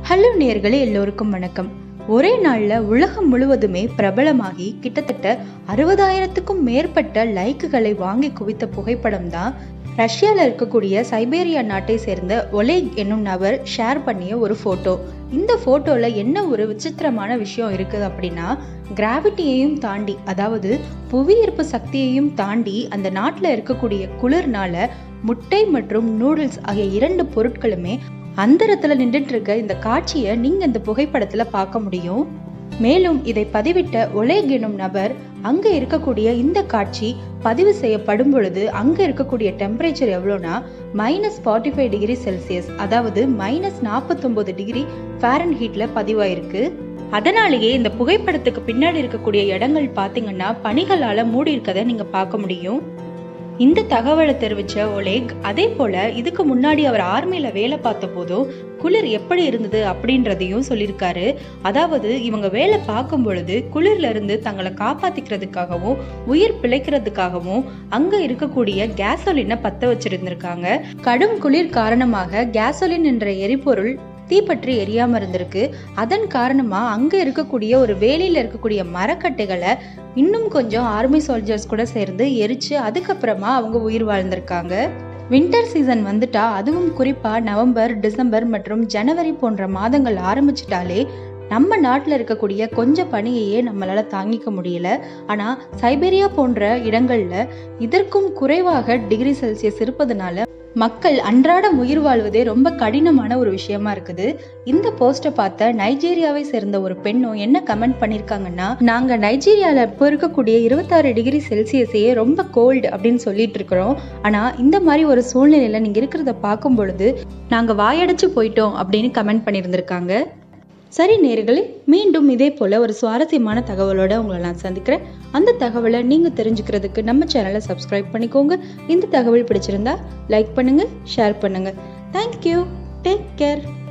hello நேர்களே எல்லோருக்கும் வணக்கம் ஒரே நாள்ல உலகம் முழுவதுமே பிரபலமாகி கிட்டத்தட்ட அறுபதாயிரத்துக்கும் மேற்பட்ட லைக்குகளை வாங்கி குவித்த புகைப்படம் தான் ரஷ்யால இருக்கக்கூடிய சைபேரியா நாட்டை சேர்ந்த ஒலேக் என்னும் நபர் ஷேர் பண்ணிய ஒரு போட்டோ இந்த போட்டோல என்ன ஒரு விசித்திரமான விஷயம் இருக்குது அப்படின்னா கிராவிட்டியையும் தாண்டி அதாவது புவியீர்ப்பு சக்தியையும் தாண்டி அந்த நாட்டில் இருக்கக்கூடிய குளிர்னால முட்டை மற்றும் நூடுல்ஸ் ஆகிய இரண்டு பொருட்களுமே அந்தரத்துல நின்றுட்டு இருக்க இந்த காட்சியை நீங்க இந்த புகைப்படத்துல பார்க்க முடியும் மேலும் இதை பதிவிட்ட ஒலேக் எனும் நபர் அங்க இருக்கக்கூடிய இந்த காட்சி பதிவு செய்யப்படும் பொழுது அங்க இருக்கக்கூடிய டெம்பரேச்சர் எவ்வளோனா minus forty five degree Celsius அதாவது மைனஸ் நாற்பத்தொன்பது டிகிரி ஃபேரன் ஹீட்ல பதிவாயிருக்கு அதனாலேயே இந்த புகைப்படத்துக்கு பின்னாடி இருக்கக்கூடிய இடங்கள் பார்த்தீங்கன்னா பனிகளால மூடி இருக்கதை நீங்க பார்க்க முடியும் இந்த தகவலை தெரிவிச்ச ஒலேக் அதே போல இதுக்கு முன்னாடி அவர் ஆர்மியில வேலை பார்த்த போதும் குளிர் எப்படி இருந்தது அப்படின்றதையும் சொல்லியிருக்காரு அதாவது இவங்க வேலை பார்க்கும் பொழுது குளிர்ல இருந்து தங்களை காப்பாத்திக்கிறதுக்காகவும் உயிர் பிழைக்கிறதுக்காகவும் அங்க இருக்கக்கூடிய கேசோலினை பத்த வச்சிருந்திருக்காங்க கடும் குளிர் காரணமாக கேசோலின் என்ற எரிபொருள் தீப்பற்றி எரியாம இருந்திருக்கு அதன் காரணமா அங்க இருக்கக்கூடிய ஒரு வேலியில இருக்கக்கூடிய மரக்கட்டைகளை இன்னும் கொஞ்சம் ஆர்மி சோல்ஜர்ஸ் கூட சேர்ந்து எரிச்சு அதுக்கப்புறமா அவங்க உயிர் வாழ்ந்திருக்காங்க வின்டர் சீசன் வந்துட்டா அதுவும் குறிப்பா நவம்பர் டிசம்பர் மற்றும் ஜனவரி போன்ற மாதங்கள் ஆரம்பிச்சிட்டாலே நம்ம நாட்டில் இருக்கக்கூடிய கொஞ்சம் பனியையே நம்மளால தாங்கிக்க முடியல ஆனால் சைபேரியா போன்ற இடங்கள்ல இதற்கும் குறைவாக டிகிரி செல்சியஸ் இருப்பதனால மக்கள் அன்றாடம் உயிர் வாழ்வதே ரொம்ப கடினமான ஒரு விஷயமா இருக்குது இந்த போஸ்ட்டை பார்த்த நைஜீரியாவை சேர்ந்த ஒரு பெண்ணும் என்ன கமெண்ட் பண்ணியிருக்காங்கன்னா நாங்க நைஜீரியால இப்போ இருக்கக்கூடிய இருபத்தாறு டிகிரி செல்சியஸையே ரொம்ப கோல்டு அப்படின்னு சொல்லிட்டு இருக்கிறோம் ஆனா இந்த மாதிரி ஒரு சூழ்நிலையில நீங்க இருக்கிறத பார்க்கும் பொழுது நாங்க வாயடைச்சு போயிட்டோம் அப்படின்னு கமெண்ட் பண்ணியிருந்திருக்காங்க சரி நேர்களே மீண்டும் இதே போல ஒரு சுவாரஸ்யமான தகவலோட உங்களை நான் சந்திக்கிறேன் அந்த தகவலை நீங்க தெரிஞ்சுக்கிறதுக்கு நம்ம சேனலை சப்ஸ்கிரைப் பண்ணிக்கோங்க இந்த தகவல் பிடிச்சிருந்தா லைக் பண்ணுங்க ஷேர் பண்ணுங்க தேங்க்யூ டேக் கேர்